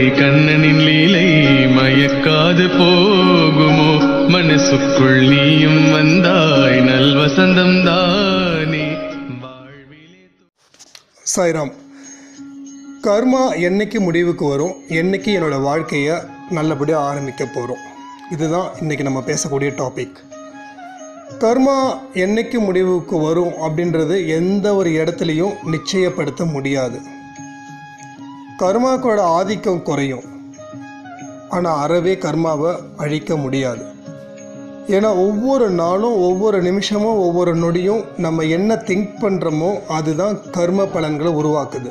கண்ணனின் லீலை மயக்காது போகுமோ மனசுக்குள் நீயும் வந்தாய் நல்வசந்தம் தானே வாழ்விலே சாய்ராம் கர்மா என்னைக்கு முடிவுக்கு வரும் என்னைக்கு என்னோட வாழ்க்கையை நல்லபடியாக ஆரம்பிக்க போகிறோம் இதுதான் இன்றைக்கி நம்ம பேசக்கூடிய டாபிக் கர்மா என்னைக்கு முடிவுக்கு வரும் அப்படின்றது எந்த ஒரு இடத்துலையும் நிச்சயப்படுத்த முடியாது கர்மாக்களோட ஆதிக்கம் குறையும் ஆனால் அறவே கர்மாவை அழிக்க முடியாது ஏன்னா ஒவ்வொரு நாளும் ஒவ்வொரு நிமிஷமும் ஒவ்வொரு நொடியும் நம்ம என்ன திங்க் பண்ணுறோமோ அதுதான் கர்ம பலன்களை உருவாக்குது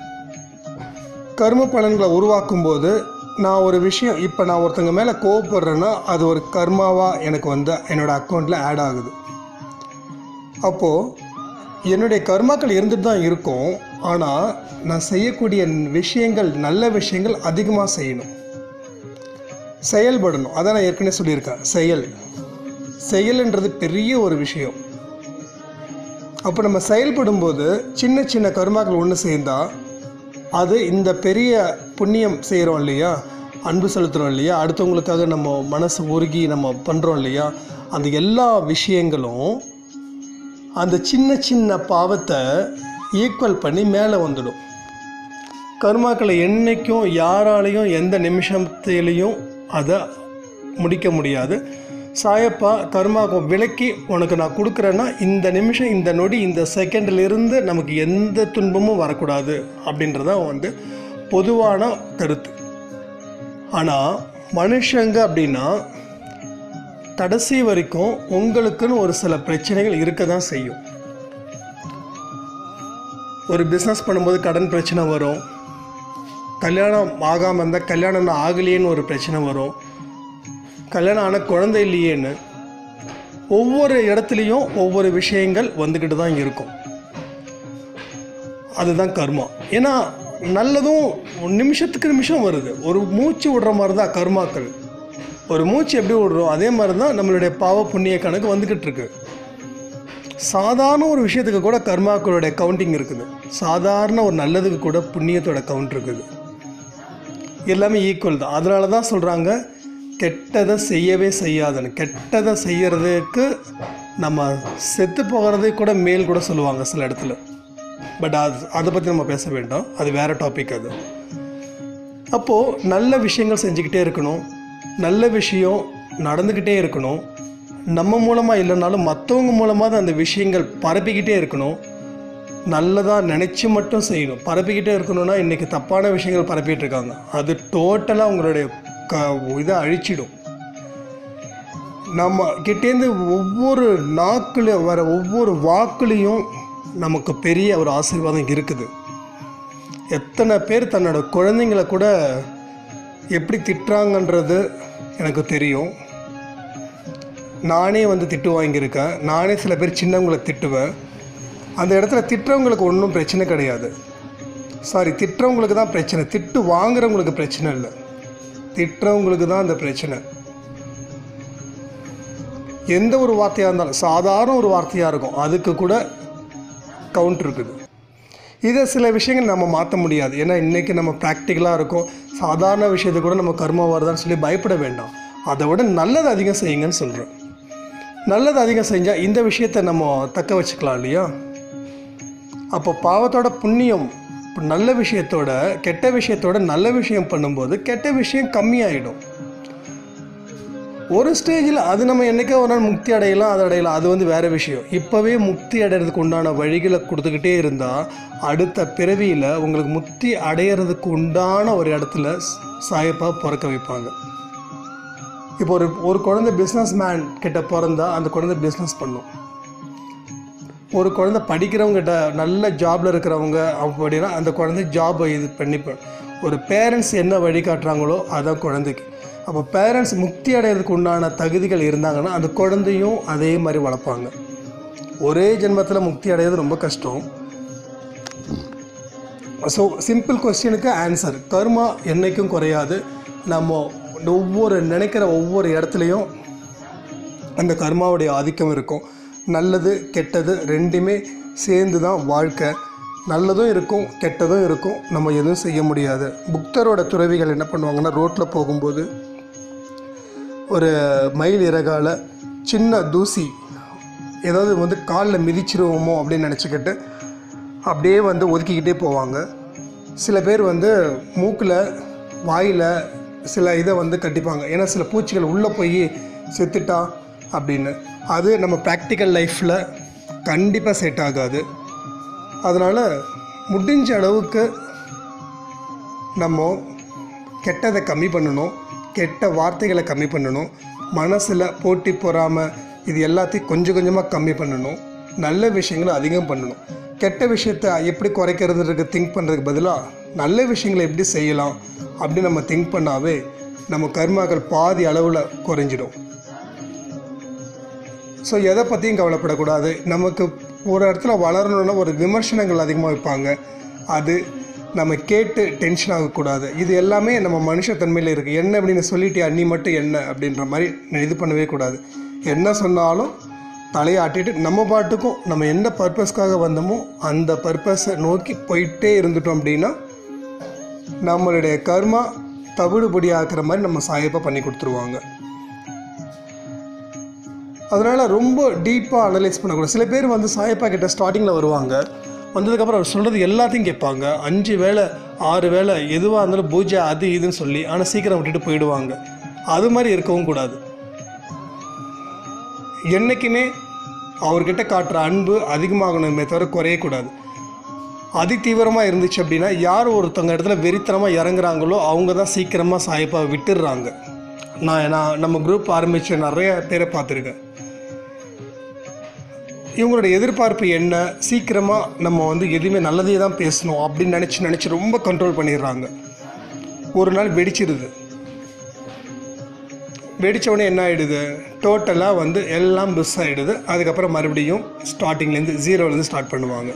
கர்ம பலன்களை உருவாக்கும் போது நான் ஒரு விஷயம் இப்போ நான் ஒருத்தங்க மேலே கோவப்படுறேன்னா அது ஒரு கர்மாவாக எனக்கு வந்து என்னோடய அக்கௌண்ட்டில் ஆட் ஆகுது அப்போது என்னுடைய கர்மாக்கள் இருந்துட்டு தான் இருக்கும் ஆனால் நான் செய்யக்கூடிய விஷயங்கள் நல்ல விஷயங்கள் அதிகமாக செய்யணும் செயல்படணும் அதான் நான் ஏற்கனவே சொல்லியிருக்கேன் செயல் செயல்ன்றது பெரிய ஒரு விஷயம் அப்போ நம்ம செயல்படும்போது சின்ன சின்ன கர்மாக்கள் ஒன்று சேர்ந்தால் அது இந்த பெரிய புண்ணியம் செய்கிறோம் இல்லையா அன்பு செலுத்துகிறோம் இல்லையா அடுத்தவங்களுக்காக நம்ம மனசு உருகி நம்ம பண்ணுறோம் இல்லையா அந்த எல்லா விஷயங்களும் அந்த சின்ன சின்ன பாவத்தை ஈக்குவல் பண்ணி மேலே வந்துடும் கர்மாக்களை என்றைக்கும் யாராலையும் எந்த நிமிஷத்திலையும் அதை முடிக்க முடியாது சாயப்பா கர்மாக்கும் விலக்கி உனக்கு நான் கொடுக்குறேன்னா இந்த நிமிஷம் இந்த நொடி இந்த செகண்டில் இருந்து நமக்கு எந்த துன்பமும் வரக்கூடாது அப்படின்றதான் வந்து பொதுவான கருத்து ஆனால் மனுஷங்க அப்படின்னா கடைசி வரைக்கும் உங்களுக்குன்னு ஒரு சில பிரச்சனைகள் இருக்க தான் செய்யும் ஒரு பிஸ்னஸ் பண்ணும்போது கடன் பிரச்சனை வரும் கல்யாணம் ஆகாமல் இருந்தால் கல்யாணம் இன்னும் ஆகலையேன்னு ஒரு பிரச்சனை வரும் கல்யாணம் ஆன குழந்தை இல்லையேன்னு ஒவ்வொரு இடத்துலையும் ஒவ்வொரு விஷயங்கள் வந்துக்கிட்டு தான் இருக்கும் அதுதான் கர்மா ஏன்னா நல்லதும் நிமிஷத்துக்கு நிமிஷம் வருது ஒரு மூச்சு விடுற மாதிரி தான் கர்மாக்கள் ஒரு மூச்சு எப்படி விடுறோம் அதே மாதிரி தான் நம்மளுடைய பாவ புண்ணிய கணக்கு வந்துக்கிட்டு இருக்கு சாதாரண ஒரு விஷயத்துக்கு கூட கர்மாக்களுடைய கவுண்டிங் இருக்குது சாதாரண ஒரு நல்லதுக்கு கூட புண்ணியத்தோட கவுண்ட் இருக்குது எல்லாமே ஈக்குவல் தான் அதனால தான் சொல்கிறாங்க கெட்டதை செய்யவே செய்யாதுன்னு கெட்டதை செய்யறதுக்கு நம்ம செத்து போகிறதே கூட மேல் கூட சொல்லுவாங்க சில இடத்துல பட் அது அதை பற்றி நம்ம பேச வேண்டாம் அது வேறு டாபிக் அது அப்போது நல்ல விஷயங்கள் செஞ்சுக்கிட்டே இருக்கணும் நல்ல விஷயம் நடந்துக்கிட்டே இருக்கணும் நம்ம மூலமாக இல்லைனாலும் மற்றவங்க மூலமாக தான் அந்த விஷயங்கள் பரப்பிக்கிட்டே இருக்கணும் நல்லதாக நினச்சி மட்டும் செய்யணும் பரப்பிக்கிட்டே இருக்கணும்னா இன்றைக்கி தப்பான விஷயங்கள் பரப்பிட்டு இருக்காங்க அது டோட்டலாக உங்களுடைய க இதை அழிச்சிடும் நம்ம கிட்டேருந்து ஒவ்வொரு நாக்குல வர ஒவ்வொரு வாக்குலேயும் நமக்கு பெரிய ஒரு ஆசீர்வாதம் இருக்குது எத்தனை பேர் தன்னோட குழந்தைங்கள கூட எப்படி திட்டுறாங்கன்றது எனக்கு தெரியும் நானே வந்து திட்டு வாங்கியிருக்கேன் நானே சில பேர் சின்னவங்களை திட்டுவேன் அந்த இடத்துல திட்டுறவங்களுக்கு ஒன்றும் பிரச்சனை கிடையாது சாரி திட்டுறவங்களுக்கு தான் பிரச்சனை திட்டு வாங்குறவங்களுக்கு பிரச்சனை இல்லை திட்டுறவங்களுக்கு தான் அந்த பிரச்சனை எந்த ஒரு வார்த்தையாக இருந்தாலும் சாதாரண ஒரு வார்த்தையாக இருக்கும் அதுக்கு கூட கவுண்ட் இருக்குது இதை சில விஷயங்கள் நம்ம மாற்ற முடியாது ஏன்னா இன்றைக்கி நம்ம ப்ராக்டிக்கலாக இருக்கும் சாதாரண விஷயத்தை கூட நம்ம கர்மா வருதான்னு சொல்லி பயப்பட வேண்டாம் அதை விட நல்லது அதிகம் செய்யுங்கன்னு சொல்கிறேன் நல்லது அதிகம் செஞ்சால் இந்த விஷயத்தை நம்ம தக்க வச்சுக்கலாம் இல்லையா அப்போ பாவத்தோட புண்ணியம் இப்ப நல்ல விஷயத்தோட கெட்ட விஷயத்தோட நல்ல விஷயம் பண்ணும்போது கெட்ட விஷயம் கம்மியாயிடும் ஒரு ஸ்டேஜில் அது நம்ம என்றைக்கோ ஒரு நாள் முக்தி அடையலாம் அது அடையலாம் அது வந்து வேறு விஷயம் இப்போவே முக்தி அடையிறதுக்கு உண்டான வழிகளை கொடுத்துக்கிட்டே இருந்தால் அடுத்த பிறவியில் உங்களுக்கு முக்தி அடையிறதுக்கு உண்டான ஒரு இடத்துல சாயப்பா பிறக்க வைப்பாங்க இப்போ ஒரு ஒரு குழந்தை பிஸ்னஸ் மேன் கிட்ட பிறந்தா அந்த குழந்தை பிஸ்னஸ் பண்ணும் ஒரு குழந்தை படிக்கிறவங்க கிட்ட நல்ல ஜாப்ல இருக்கிறவங்க அப்படின்னா அந்த குழந்தை ஜாபை இது பண்ணி ப- ஒரு பேரண்ட்ஸ் என்ன வழி காட்டுறாங்களோ அதான் குழந்தைக்கு அப்போ பேரண்ட்ஸ் முக்தி அடையிறதுக்கு உண்டான தகுதிகள் இருந்தாங்கன்னா அந்த குழந்தையும் அதே மாதிரி வளர்ப்பாங்க ஒரே ஜென்மத்தில் முக்தி அடையிறது ரொம்ப கஷ்டம் ஸோ சிம்பிள் கொஸ்டினுக்கு ஆன்சர் கர்மா என்றைக்கும் குறையாது நம்ம ஒவ்வொரு நினைக்கிற ஒவ்வொரு இடத்துலையும் அந்த கர்மாவுடைய ஆதிக்கம் இருக்கும் நல்லது கெட்டது ரெண்டுமே சேர்ந்து தான் வாழ்க்கை நல்லதும் இருக்கும் கெட்டதும் இருக்கும் நம்ம எதுவும் செய்ய முடியாது புக்தரோட துறவிகள் என்ன பண்ணுவாங்கன்னா ரோட்டில் போகும்போது ஒரு மயில் இறகால சின்ன தூசி ஏதாவது வந்து காலில் மிதிச்சிருவோமோ அப்படின்னு நினச்சிக்கிட்டு அப்படியே வந்து ஒதுக்கிக்கிட்டே போவாங்க சில பேர் வந்து மூக்கில் வாயில் சில இதை வந்து கட்டிப்பாங்க ஏன்னா சில பூச்சிகள் உள்ளே போய் செத்துட்டா அப்படின்னு அது நம்ம ப்ராக்டிக்கல் லைஃப்பில் கண்டிப்பாக செட் ஆகாது அதனால் முடிஞ்ச அளவுக்கு நம்ம கெட்டதை கம்மி பண்ணணும் கெட்ட வார்த்தைகளை கம்மி பண்ணணும் மனசில் போட்டி பொறாமல் இது எல்லாத்தையும் கொஞ்சம் கொஞ்சமாக கம்மி பண்ணணும் நல்ல விஷயங்களை அதிகம் பண்ணணும் கெட்ட விஷயத்தை எப்படி குறைக்கிறதுக்கு திங்க் பண்ணுறதுக்கு பதிலாக நல்ல விஷயங்களை எப்படி செய்யலாம் அப்படி நம்ம திங்க் பண்ணாவே நம்ம கர்மாக்கள் பாதி அளவில் குறைஞ்சிடும் ஸோ எதை பற்றியும் கவலைப்படக்கூடாது நமக்கு ஒரு இடத்துல வளரணும்னா ஒரு விமர்சனங்கள் அதிகமாக வைப்பாங்க அது நம்ம கேட்டு டென்ஷன் ஆகக்கூடாது இது எல்லாமே நம்ம மனுஷத்தன்மையில் இருக்குது என்ன அப்படின்னு சொல்லிட்டியா நீ மட்டும் என்ன அப்படின்ற மாதிரி இது பண்ணவே கூடாது என்ன சொன்னாலும் தலையாட்டிட்டு நம்ம பாட்டுக்கும் நம்ம எந்த பர்பஸ்க்காக வந்தோமோ அந்த பர்பஸை நோக்கி போயிட்டே இருந்துட்டோம் அப்படின்னா நம்மளுடைய கர்மா தவிடுபடி ஆக்குற மாதிரி நம்ம சாயப்பாக பண்ணி கொடுத்துருவாங்க அதனால் ரொம்ப டீப்பாக அனலைஸ் பண்ணக்கூடாது சில பேர் வந்து சாயப்பா கிட்ட ஸ்டார்டிங்கில் வருவாங்க வந்ததுக்கப்புறம் அவர் சொல்கிறது எல்லாத்தையும் கேட்பாங்க அஞ்சு வேளை ஆறு வேளை எதுவாக இருந்தாலும் பூஜை அது இதுன்னு சொல்லி ஆனால் சீக்கிரம் விட்டுட்டு போயிடுவாங்க அது மாதிரி இருக்கவும் கூடாது என்றைக்குமே அவர்கிட்ட காட்டுற அன்பு அதிகமாகணுமே தவிர குறையக்கூடாது அதி தீவிரமாக இருந்துச்சு அப்படின்னா யார் ஒருத்தவங்க இடத்துல வெறித்தனமாக இறங்குறாங்களோ அவங்க தான் சீக்கிரமாக சாயப்பா விட்டுடுறாங்க நான் நான் நம்ம குரூப் ஆரம்பித்த நிறைய பேரை பார்த்துருக்கேன் இவங்களோட எதிர்பார்ப்பு என்ன சீக்கிரமாக நம்ம வந்து எதுவுமே நல்லதே தான் பேசணும் அப்படின்னு நினச்சி நினச்சி ரொம்ப கண்ட்ரோல் பண்ணிடுறாங்க ஒரு நாள் வெடிச்சிடுது வெடிச்ச உடனே என்ன ஆகிடுது டோட்டலாக வந்து எல்லாம் மிஸ் ஆகிடுது அதுக்கப்புறம் மறுபடியும் ஸ்டார்டிங்லேருந்து ஜீரோலேருந்து ஸ்டார்ட் பண்ணுவாங்க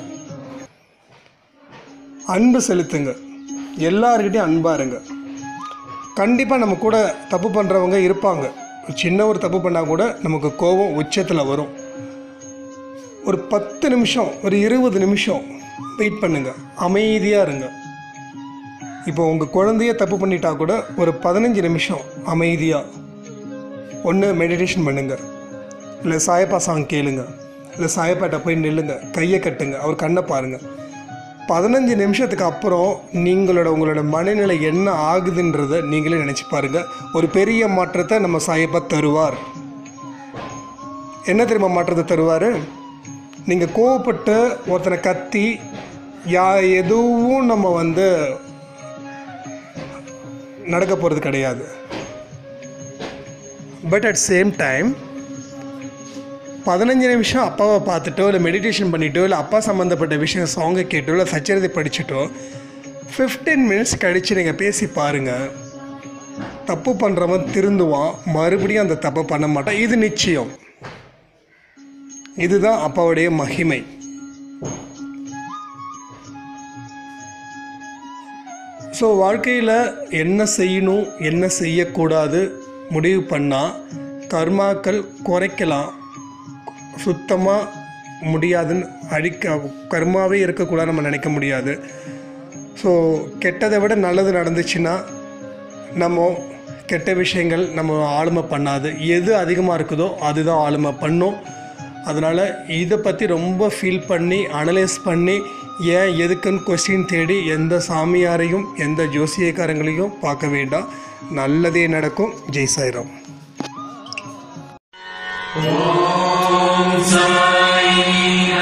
அன்பு செலுத்துங்க எல்லாருக்கிட்டையும் அன்பாக இருங்க கண்டிப்பாக நம்ம கூட தப்பு பண்ணுறவங்க இருப்பாங்க சின்ன ஒரு தப்பு பண்ணால் கூட நமக்கு கோபம் உச்சத்தில் வரும் ஒரு பத்து நிமிஷம் ஒரு இருபது நிமிஷம் வெயிட் பண்ணுங்க அமைதியாக இருங்க இப்போ உங்கள் குழந்தைய தப்பு பண்ணிட்டா கூட ஒரு பதினஞ்சு நிமிஷம் அமைதியாக ஒன்று மெடிடேஷன் பண்ணுங்க இல்லை சாயப்பா சாங் கேளுங்க இல்லை சாயப்பாட்ட போய் நில்லுங்க கையை கட்டுங்க அவர் கண்ணை பாருங்கள் பதினஞ்சு நிமிஷத்துக்கு அப்புறம் நீங்களோட உங்களோட மனநிலை என்ன ஆகுதுன்றதை நீங்களே நினச்சி பாருங்கள் ஒரு பெரிய மாற்றத்தை நம்ம சாயப்பா தருவார் என்ன தெரியுமா மாற்றத்தை தருவார் நீங்கள் கோவப்பட்டு ஒருத்தனை கத்தி யா எதுவும் நம்ம வந்து நடக்க போகிறது கிடையாது பட் அட் சேம் டைம் பதினஞ்சு நிமிஷம் அப்பாவை பார்த்துட்டோ இல்லை மெடிடேஷன் பண்ணிட்டோ இல்லை அப்பா சம்மந்தப்பட்ட விஷயம் சாங்கை கேட்டோ இல்லை சச்சரிதை படிச்சுட்டோ ஃபிஃப்டீன் மினிட்ஸ் கழித்து நீங்கள் பேசி பாருங்கள் தப்பு பண்ணுறவன் திருந்துவான் மறுபடியும் அந்த தப்பை பண்ண மாட்டான் இது நிச்சயம் இதுதான் அப்பாவுடைய மகிமை ஸோ வாழ்க்கையில் என்ன செய்யணும் என்ன செய்யக்கூடாது முடிவு பண்ணால் கர்மாக்கள் குறைக்கலாம் சுத்தமாக முடியாதுன்னு அழிக்க கர்மாவே இருக்கக்கூடாது நம்ம நினைக்க முடியாது ஸோ கெட்டதை விட நல்லது நடந்துச்சுன்னா நம்ம கெட்ட விஷயங்கள் நம்ம ஆளுமை பண்ணாது எது அதிகமாக இருக்குதோ அதுதான் ஆளுமை பண்ணும் அதனால் இதை பற்றி ரொம்ப ஃபீல் பண்ணி அனலைஸ் பண்ணி ஏன் எதுக்குன்னு கொஸ்டின் தேடி எந்த சாமியாரையும் எந்த ஜோசியக்காரங்களையும் பார்க்க வேண்டாம் நல்லதே நடக்கும் ஜெய் சாய்ராம் சாய்